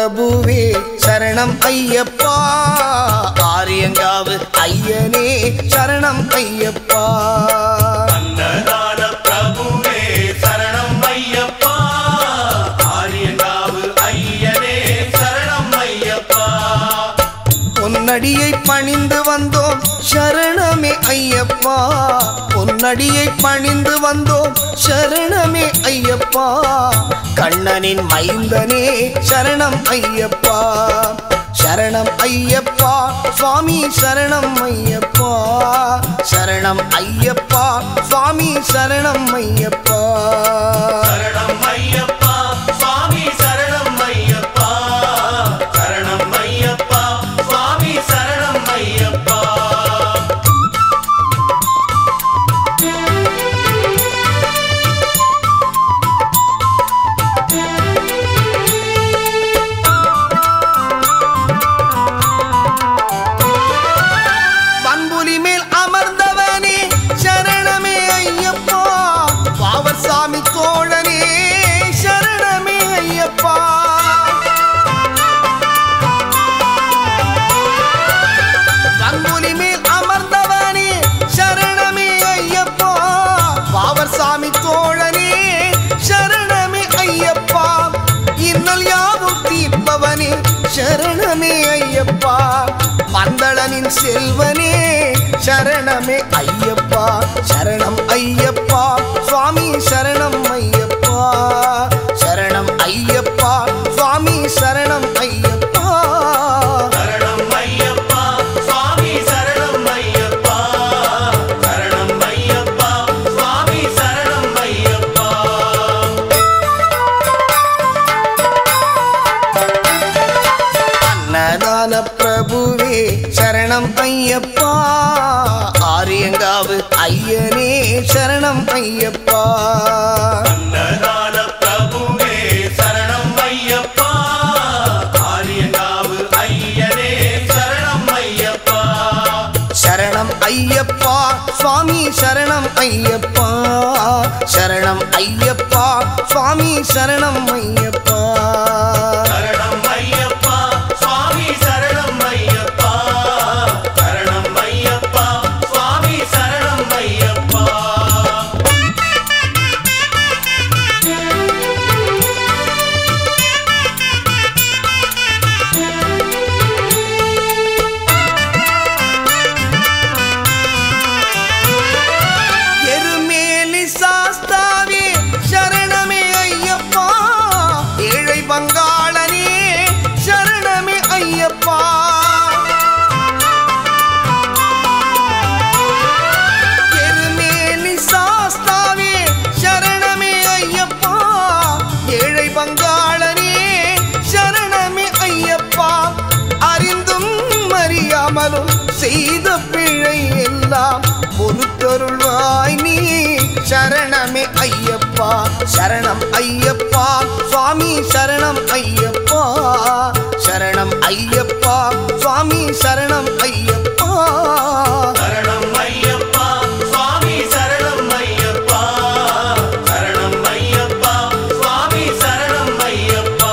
பிரபுவே சரணம் ஐயப்பா ஆரியங்காவு ஐயனே சரணம் ஐயப்பா அன்னதான பிரபுவே சரணம் ஐயப்பா ஆரியங்காவு ஐயனே சரணம் ஐயப்பா பொன்னடியை பணிந்து வந்தோம் சரணமே ஐயப்பா பொன்னடியை பணிந்து வந்தோம் சரணமே ஐயப்பா கண்ணனின் மைந்தனே சரணம் ஐயப்பா சரணம் ஐயப்பா சுவாமி சரணம் ஐயப்பா சரணம் ஐயப்பா சுவாமி சரணம் ஐயப்பா சரணம் ஐயப்பா சுவாமி சரணம் ஐயப்பா சரணம் ஐயப்பா சுவாமி சரணம் ஐயப்பா பண்புலி மேல் அமர்ந்தவனே சரணமே ஐயப்பா பாவர் சாமி தோழனே சரணமே ஐயப்பா பண்புலி மேல் அமர்ந்தவனே சரணமே ஐயப்பா பாவர் சாமி தோழனே சரணமே ஐயப்பா இன்னல் யாவும் தீர்ப்பவனே சரணமே ஐயப்பா மந்தளனின் செல்வனே சரணமே ஐயப்பா சரணம் ஐயப்பா சுவாமி சரணம் ஐயப்பா சரணம் ஐயப்பா சுவாமி சரணம் ஐயப்பா சரணம் ஐயப்பா சுவாமி சரணம் ஐயப்பா சரணம் ஐயப்பா சுவாமி சரணம் ஐயப்பா அன்னதான பிரபுவே சரணம் ஐயப்பா ஆரியங்காவு ஐயனே சரணம் ஐயப்பா அன்னதான பிரபுவே சரணம் ஐயப்பா ஆரியங்காவு ஐயனே சரணம் ஐயப்பா சரணம் ஐயப்பா சுவாமி சரணம் ஐயப்பா சரணம் ஐயப்பா சுவாமி சரணம் ஐயப்பா சரணம் ஐயப்பா சுவாமி சரணம் ஐயப்பா சரணம் ஐயப்பா சுவாமி சரணம் ஐயப்பா எருமேலி சாஸ்தாவே சரணமே ஐயப்பா ஏழை பங்காளனே சரணமே ஐயப்பா எருமேலி சாஸ்தாவே சரணமே ஐயப்பா ஏழை பங்காளனே சரணமே ஐயப்பா அறிந்தும் அறியாமலும் செய்த பிழை எல்லாம் பொறுத்தருள்வாய் நீ சரணமே ஐயப்பா சரணம் ஐயப்பா சுவாமி சரணம் ஐயப்பா சரணம் ஐயப்பா சுவாமி சரணம் ஐயப்பா சரணம் ஐயப்பா சுவாமி சரணம் ஐயப்பா சரணம் ஐயப்பா சுவாமி சரணம் ஐயப்பா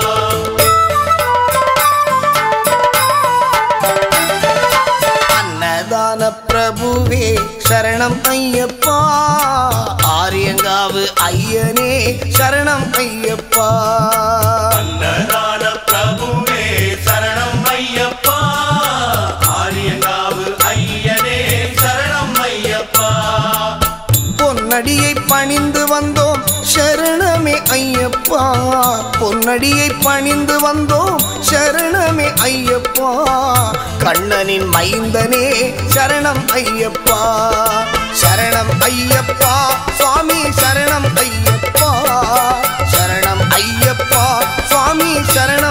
அன்னதான பிரபுவே சரணம் ஐயப்பா ஆரியங்காவு ஐயனே சரணம் ஐயப்பா அன்னதான பிரபுவே சரணம் ஐயப்பா ஆரியங்காவு ஐயனே சரணம் ஐயப்பா பொன்னடியை பணிந்து வந்தோம் சரணமே ஐயப்பா பொன்னடியை பணிந்து வந்தோம் சரணமே ஐயப்பா கண்ணனின் மைந்தனே சரணம் ஐயப்பா சரணம் ஐயப்பா சுவாமி சரணம் ஐயப்பா சரணம் ஐயப்பா சுவாமி சரணம்